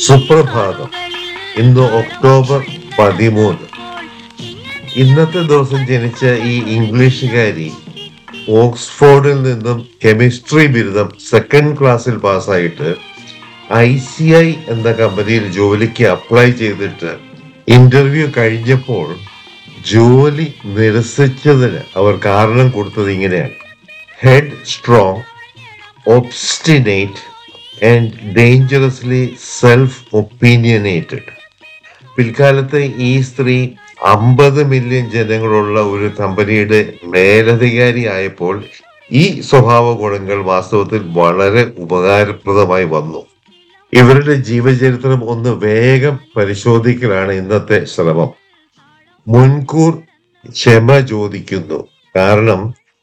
സുപ്രഭാതം ഇന്ന് ഒക്ടോബർ പതിമൂന്ന് ഇന്നത്തെ ദിവസം ജനിച്ച ഈ ഇംഗ്ലീഷുകാരി ഓക്സ്ഫോർഡിൽ നിന്നും കെമിസ്ട്രി ബിരുദം സെക്കൻഡ് ക്ലാസ്സിൽ പാസ്സായിട്ട് ഐ സി ഐ എന്ന കമ്പനിയിൽ ജോലിക്ക് അപ്ലൈ ചെയ്തിട്ട് ഇന്റർവ്യൂ കഴിഞ്ഞപ്പോൾ ജോലി നിരസിച്ചതിന് അവർ കാരണം കൊടുത്തത് ഇങ്ങനെയാണ് headstrong obstinate and dangerously self opinionated പിൽക്കാലത്ത് ഈ സ്ത്രീ അമ്പത് മില്യൺ ജനങ്ങളുള്ള ഒരു കമ്പനിയുടെ മേലധികാരി ആയപ്പോൾ ഈ സ്വഭാവ ഗുണങ്ങൾ വാസ്തവത്തിൽ വളരെ ഉപകാരപ്രദമായി വന്നു ഇവരുടെ ജീവചരിത്രം ഒന്ന് വേഗം പരിശോധിക്കലാണ് ഇന്നത്തെ ശ്രമം മുൻകൂർ ക്ഷമ ചോദിക്കുന്നു കാരണം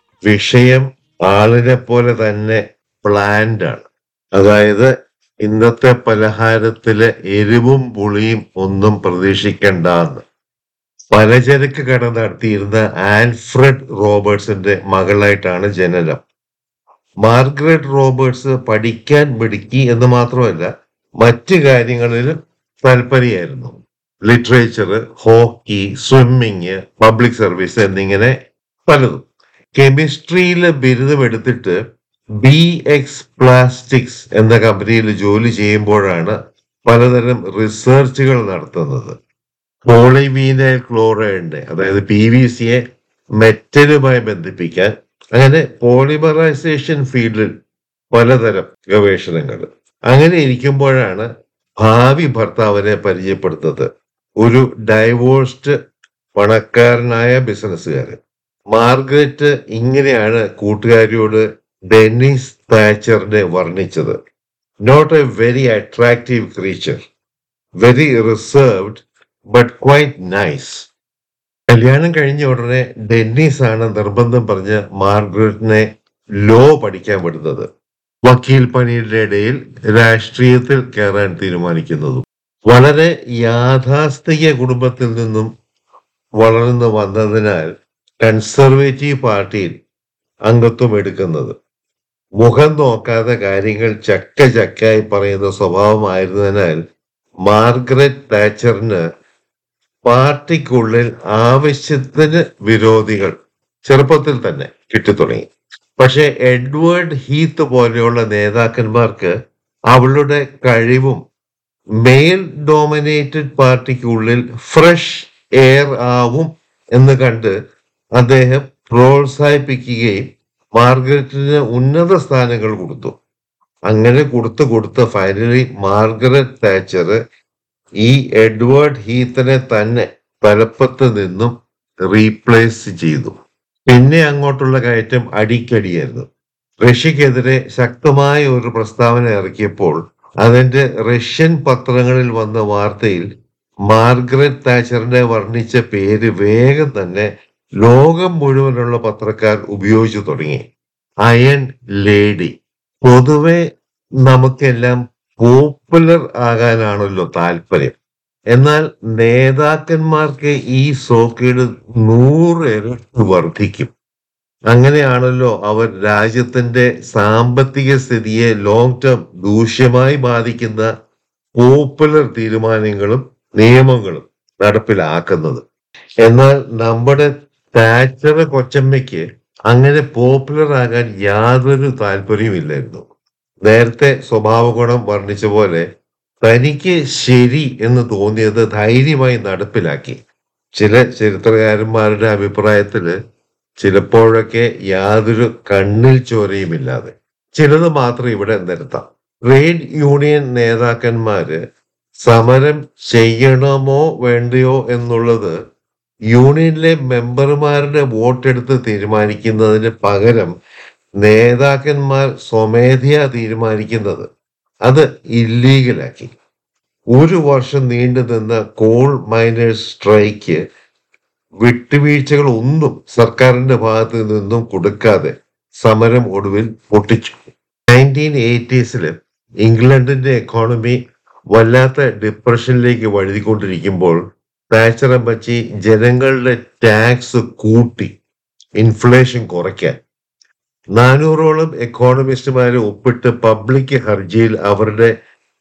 വിഷയം ആളിനെ പോലെ തന്നെ പ്ലാൻഡ് ആണ് അതായത് ഇന്നത്തെ പലഹാരത്തിലെ എരിവും പുളിയും ഒന്നും പ്രതീക്ഷിക്കണ്ടെന്ന് പലചരക്ക് കട നടത്തിയിരുന്ന ആൽഫ്രഡ് റോബർട്സിന്റെ മകളായിട്ടാണ് ജനനം മാർഗരറ്റ് റോബർട്സ് പഠിക്കാൻ മിടുക്കി എന്ന് മാത്രമല്ല മറ്റു കാര്യങ്ങളിലും താല്പര്യമായിരുന്നു literature hockey swimming public service എന്നിങ്ങനെ പലതും കെമിസ്ട്രിയിൽ ബിരുദം എടുത്തിട്ട് ബി എക്സ് പ്ലാസ്റ്റിക്സ് എന്ന കമ്പനിയിൽ ജോലി ചെയ്യുമ്പോഴാണ് പലതരം റിസർച്ചുകൾ നടത്തുന്നത് പോളിവീനൈൽ ക്ലോറൈഡിനെ അതായത് പി വി സിയെ മെറ്റലുമായി ബന്ധിപ്പിക്കാൻ അങ്ങനെ പോളിമറൈസേഷൻ ഫീൽഡിൽ പലതരം ഗവേഷണങ്ങൾ അങ്ങനെ ഇരിക്കുമ്പോഴാണ് ഭാവി ഭർത്താവിനെ പരിചയപ്പെടുത്തുന്നത് ഒരു ഡൈവോഴ്സ്ഡ് പണക്കാരനായ ബിസിനസ്സുകാരൻ മാർഗരറ്റ് ഇങ്ങനെയാണ് കൂട്ടുകാരിയോട് ഡെന്നിസ് താച്ചറിനെ വർണ്ണിച്ചത് not a very attractive creature very reserved but quite nice കല്യാണം കഴിഞ്ഞ ഉടനെ ഡെന്നീസ് ആണ് നിർബന്ധം പറഞ്ഞ് മാർഗരറ്റിനെ ലോ പഠിക്കാൻ വിടുന്നത് വക്കീൽ പണിയുടെ ഇടയിൽ രാഷ്ട്രീയത്തിൽ കയറാൻ തീരുമാനിക്കുന്നതും വളരെ യാഥാസ്ഥിക കുടുംബത്തിൽ നിന്നും വളർന്നു വന്നതിനാൽ കൺസർവേറ്റീവ് പാർട്ടിയിൽ അംഗത്വം എടുക്കുന്നത് മുഖം നോക്കാതെ കാര്യങ്ങൾ ചക്ക ചക്കായി പറയുന്ന സ്വഭാവമായിരുന്നതിനാൽ മാർഗരറ്റ് താച്ചറിന് പാർട്ടിക്കുള്ളിൽ ആവശ്യത്തിന് വിരോധികൾ ചെറുപ്പത്തിൽ തന്നെ കിട്ടിത്തുടങ്ങി പക്ഷെ എഡ്വേർഡ് ഹീത്ത് പോലെയുള്ള നേതാക്കന്മാർക്ക് അവളുടെ കഴിവും മെയിൽ ഡോമിനേറ്റഡ് പാർട്ടിക്കുള്ളിൽ ഫ്രഷ് എയർ ആവും എന്ന് കണ്ട് അദ്ദേഹം പ്രോത്സാഹിപ്പിക്കുകയും മാർഗരറ്റിന് ഉന്നത സ്ഥാനങ്ങൾ കൊടുത്തു അങ്ങനെ കൊടുത്ത് കൊടുത്ത് ഫൈനലി മാർഗരറ്റ് താച്ചർ ഈ എഡ്വേർഡ് ഹീത്തനെ തന്നെ തലപ്പത്ത് നിന്നും റീപ്ലേസ് ചെയ്തു പിന്നെ അങ്ങോട്ടുള്ള കയറ്റം അടിക്കടിയായിരുന്നു റഷ്യക്കെതിരെ ശക്തമായ ഒരു പ്രസ്താവന ഇറക്കിയപ്പോൾ അതിന്റെ റഷ്യൻ പത്രങ്ങളിൽ വന്ന വാർത്തയിൽ മാർഗരറ്റ് താച്ചറിനെ വർണ്ണിച്ച പേര് വേഗം തന്നെ ലോകം മുഴുവനുള്ള പത്രക്കാർ ഉപയോഗിച്ചു തുടങ്ങി അയൺ ലേഡി പൊതുവെ നമുക്കെല്ലാം പോപ്പുലർ ആകാനാണല്ലോ താല്പര്യം എന്നാൽ നേതാക്കന്മാർക്ക് ഈ സോക്കേട് നൂറ് ഇരട്ടി വർദ്ധിക്കും അങ്ങനെയാണല്ലോ അവർ രാജ്യത്തിന്റെ സാമ്പത്തിക സ്ഥിതിയെ ലോങ് ടേം ദൂഷ്യമായി ബാധിക്കുന്ന പോപ്പുലർ തീരുമാനങ്ങളും നിയമങ്ങളും നടപ്പിലാക്കുന്നത് എന്നാൽ നമ്മുടെ താച്ചറ കൊച്ചമ്മയ്ക്ക് അങ്ങനെ പോപ്പുലർ ആകാൻ യാതൊരു താല്പര്യമില്ലായിരുന്നു നേരത്തെ സ്വഭാവ ഗുണം വർണ്ണിച്ച പോലെ തനിക്ക് ശരി എന്ന് തോന്നിയത് ധൈര്യമായി നടപ്പിലാക്കി ചില ചരിത്രകാരന്മാരുടെ അഭിപ്രായത്തില് ചിലപ്പോഴൊക്കെ യാതൊരു കണ്ണിൽ ചോരയുമില്ലാതെ ചിലത് മാത്രം ഇവിടെ നിരത്താം ട്രേഡ് യൂണിയൻ നേതാക്കന്മാര് സമരം ചെയ്യണമോ വേണ്ടയോ എന്നുള്ളത് യൂണിയനിലെ മെമ്പർമാരുടെ വോട്ടെടുത്ത് തീരുമാനിക്കുന്നതിന് പകരം നേതാക്കന്മാർ സ്വമേധയാ തീരുമാനിക്കുന്നത് അത് ഇല്ലീഗലാക്കി ഒരു വർഷം നീണ്ടു നിന്ന കോൾ മൈനേഴ്സ് സ്ട്രൈക്ക് വിട്ടുവീഴ്ചകൾ ഒന്നും സർക്കാരിന്റെ ഭാഗത്ത് നിന്നും കൊടുക്കാതെ സമരം ഒടുവിൽ പൊട്ടിച്ചു നയൻറ്റീൻ എയ്റ്റീസില് ഇംഗ്ലണ്ടിന്റെ എക്കോണമി വല്ലാത്ത ഡിപ്രഷനിലേക്ക് വഴുതിക്കൊണ്ടിരിക്കുമ്പോൾ താച്ചർ അമ്മച്ചി ജനങ്ങളുടെ ടാക്സ് കൂട്ടി ഇൻഫ്ലേഷൻ കുറയ്ക്കാൻ നാനൂറോളം എക്കോണമിസ്റ്റുമാരെ ഒപ്പിട്ട് പബ്ലിക് ഹർജിയിൽ അവരുടെ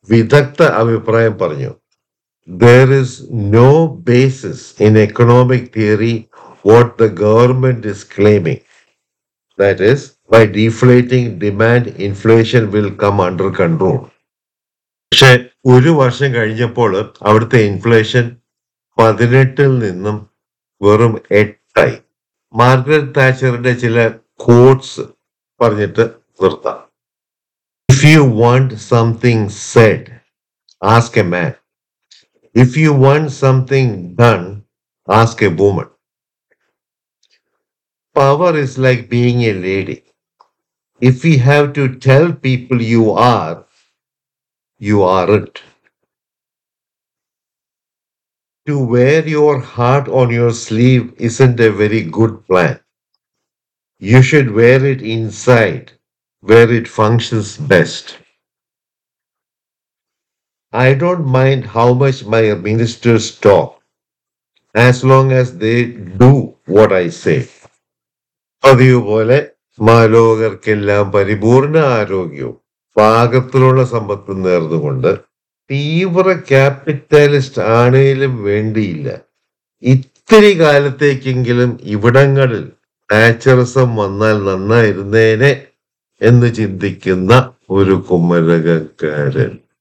വിദഗ്ധ അഭിപ്രായം പറഞ്ഞു there is no basis in economic theory what the government is claiming. That is, by deflating demand, inflation will come under control. പക്ഷെ ഒരു വർഷം കഴിഞ്ഞപ്പോൾ അവിടുത്തെ ഇൻഫ്ലേഷൻ പതിനെട്ടിൽ നിന്നും വെറും എട്ടായി മാർഗരറ്റ് താച്ചറിന്റെ ചില കോട്സ് പറഞ്ഞിട്ട് നിർത്താം if you want something said ask a man If you want something done, ask a woman. Power is like being a lady. If we have to tell people you are, you aren't. To wear your heart on your sleeve isn't a very good plan. You should wear it inside, where it functions best. I don't mind how much my ministers talk, as long as they do what I say. പതിവ് പോലെ മാലോകർക്കെല്ലാം പരിപൂർണ ആരോഗ്യവും പാകത്തിലുള്ള സമ്പത്തും നേർന്നുകൊണ്ട് തീവ്ര capitalist ആണേലും വേണ്ടിയില്ല ഇത്തിരി കാലത്തേക്കെങ്കിലും ഇവിടങ്ങളിൽ നാച്ചറിസം വന്നാൽ നന്നായിരുന്നേനെ എന്ന് ചിന്തിക്കുന്ന ഒരു കുമ്മരകക്കാരൻ